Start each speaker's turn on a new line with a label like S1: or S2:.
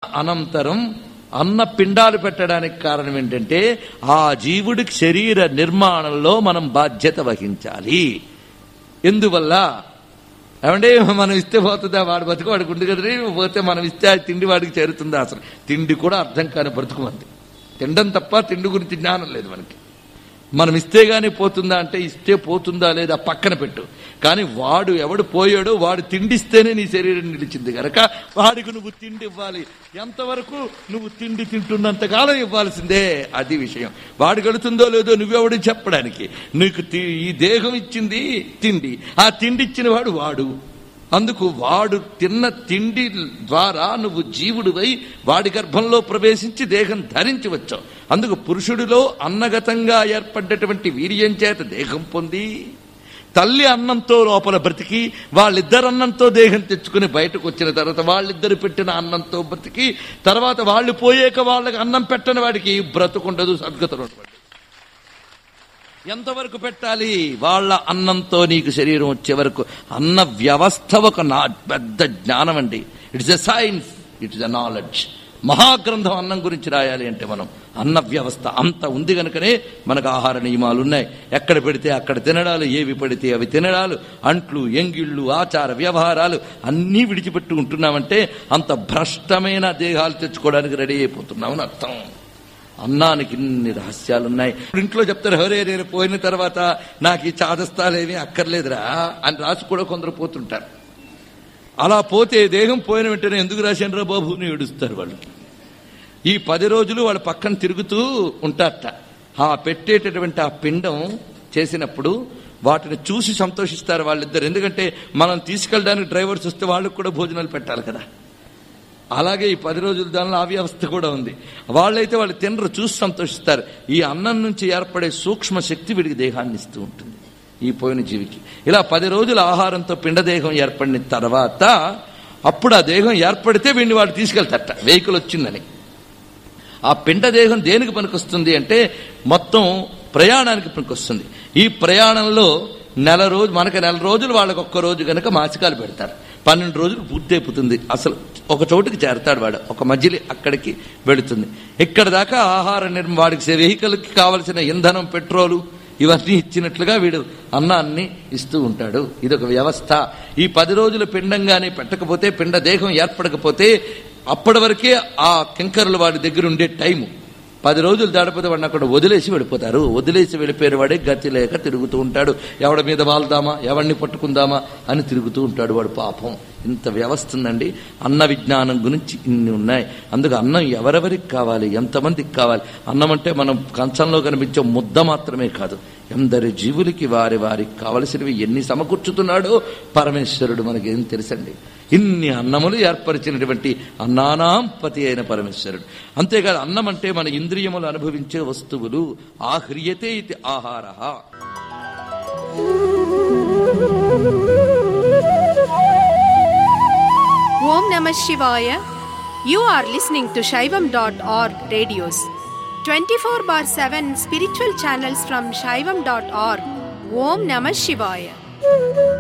S1: అనంతరం అన్న పిండాలు పెట్టడానికి కారణం ఏంటంటే ఆ జీవుడికి శరీర నిర్మాణంలో మనం బాధ్యత వహించాలి ఎందువల్ల ఏమంటే మనం ఇస్తే పోతుందా వాడు బతుకు వాడికి ఉంది కదరే పోతే మనం ఇస్తే ఆ తిండి వాడికి చేరుతుందా అసలు తిండి కూడా అర్థం కాని బ్రతుకు మంది తినడం తప్ప తిండి గురించి జ్ఞానం లేదు మనకి మనం ఇస్తే గానీ పోతుందా అంటే ఇస్తే పోతుందా లేదా పక్కన పెట్టు కానీ వాడు ఎవడు పోయాడో వాడు తిండిస్తేనే నీ శరీరం నిలిచింది గనక వాడికి నువ్వు తిండి ఇవ్వాలి ఎంతవరకు నువ్వు తిండి తింటున్నంత కాలం ఇవ్వాల్సిందే అది విషయం వాడు గడుతుందో లేదో నువ్వెవడు చెప్పడానికి నీకు తి- ఈ దేహం ఇచ్చింది తిండి ఆ తిండి ఇచ్చిన వాడు వాడు అందుకు వాడు తిన్న తిండి ద్వారా నువ్వు జీవుడివై వాడి గర్భంలో ప్రవేశించి దేహం ధరించి వచ్చావు అందుకు పురుషుడిలో అన్నగతంగా ఏర్పడ్డటువంటి వీర్యం చేత దేహం పొంది తల్లి అన్నంతో లోపల బ్రతికి వాళ్ళిద్దరు అన్నంతో దేహం తెచ్చుకుని బయటకు వచ్చిన తర్వాత వాళ్ళిద్దరు పెట్టిన అన్నంతో బ్రతికి తర్వాత వాళ్ళు పోయాక వాళ్ళకి అన్నం పెట్టని వాడికి బ్రతుకుండదు సద్గతులు ఉండదు ఎంతవరకు పెట్టాలి వాళ్ళ అన్నంతో నీకు శరీరం వచ్చే వరకు అన్న వ్యవస్థ ఒక నా పెద్ద జ్ఞానం అండి it's a science it's a knowledge మహాగ్రంథం అన్నం గురించి రాయాలి అంటే మనం అన్న వ్యవస్థ అంత ఉంది కనుకనే మనకు ఆహార నియమాలు ఉన్నాయి ఎక్కడ పెడితే అక్కడ తినడాలు ఏవి పడితే అవి తినడాలు అంట్లు ఎంగిళ్ళు ఆచార వ్యవహారాలు అన్నీ విడిచిపెట్టి ఉంటున్నామంటే అంత భ్రష్టమైన దేహాలు తెచ్చుకోవడానికి రెడీ అయిపోతున్నామని అర్థం అన్నానికి ఇన్ని రహస్యాలున్నాయి ఇప్పుడు ఇంట్లో చెప్తారు హరే నేను పోయిన తర్వాత నాకు ఈ చాదస్తాలేమీ అక్కర్లేదురా అని రాసి కూడా కొందరు పోతుంటారు అలా పోతే దేహం పోయిన వెంటనే ఎందుకు రాశాను బాబు అని ఏడుస్తారు వాళ్ళు ఈ పది రోజులు వాళ్ళ పక్కన తిరుగుతూ ఉంటారట ఆ పెట్టేటటువంటి ఆ పిండం చేసినప్పుడు వాటిని చూసి సంతోషిస్తారు వాళ్ళిద్దరు ఎందుకంటే మనం తీసుకెళ్ళడానికి డ్రైవర్స్ వస్తే వాళ్ళకు కూడా భోజనాలు పెట్టాలి కదా అలాగే ఈ పది రోజుల దానిలో ఆ వ్యవస్థ కూడా ఉంది వాళ్ళైతే వాళ్ళు తినరు చూసి సంతోషిస్తారు ఈ అన్నం నుంచి ఏర్పడే సూక్ష్మ శక్తి వీడికి దేహాన్ని ఇస్తూ ఉంటుంది ఈ పోయిన జీవికి ఇలా పది రోజుల ఆహారంతో పిండదేహం ఏర్పడిన తర్వాత అప్పుడు ఆ దేహం ఏర్పడితే వీడిని వాడు తీసుకెళ్తారట వెహికల్ వచ్చిందని ఆ పిండదేహం దేనికి పనికొస్తుంది అంటే మొత్తం ప్రయాణానికి పనికొస్తుంది ఈ ప్రయాణంలో నెల రోజు మనకి నెల రోజులు వాళ్ళకి ఒక్క రోజు కనుక మాసికాలు పెడతారు పన్నెండు రోజులు పూర్తి అయిపోతుంది అసలు ఒక చోటుకి చేరతాడు వాడు ఒక మధ్యలో అక్కడికి వెళుతుంది ఇక్కడ దాకా ఆహార నిర్మ వాడికి వెహికల్కి కావలసిన ఇంధనం పెట్రోలు ఇవన్నీ ఇచ్చినట్లుగా వీడు అన్నాన్ని ఇస్తూ ఉంటాడు ఇదొక వ్యవస్థ ఈ పది రోజుల పిండంగానే పెట్టకపోతే పిండ దేహం ఏర్పడకపోతే అప్పటి వరకే ఆ కింకరులు వాడి దగ్గర ఉండే టైము పది రోజులు దాడిపోతే వాడిని అక్కడ వదిలేసి వెళ్ళిపోతారు వదిలేసి వెళ్ళిపోయిన వాడే గతి లేక తిరుగుతూ ఉంటాడు ఎవడి మీద వాళ్దామా ఎవడిని పట్టుకుందామా అని తిరుగుతూ ఉంటాడు వాడు పాపం ఇంత వ్యవస్థ ఉందండి అన్న విజ్ఞానం గురించి ఇన్ని ఉన్నాయి అందుకు అన్నం ఎవరెవరికి కావాలి ఎంతమందికి కావాలి అన్నం అంటే మనం కంచంలో కనిపించే ముద్ద మాత్రమే కాదు ఎందరి జీవులకి వారి వారికి కావలసినవి ఎన్ని సమకూర్చుతున్నాడో పరమేశ్వరుడు మనకేం తెలుసండి ఇన్ని అన్నములు ఏర్పరిచినటువంటి అన్నానాం పతి అయిన పరమేశ్వరుడు అంతేకాదు అన్నం అంటే మన ఇంద్రియములు అనుభవించే వస్తువులు ఆహ్రియతే ఇది ఆహార
S2: Om Namah Shivaya. You are listening to Shaivam.org radios. 24 bar 7 spiritual channels from Shaivam.org. Om Namah Shivaya.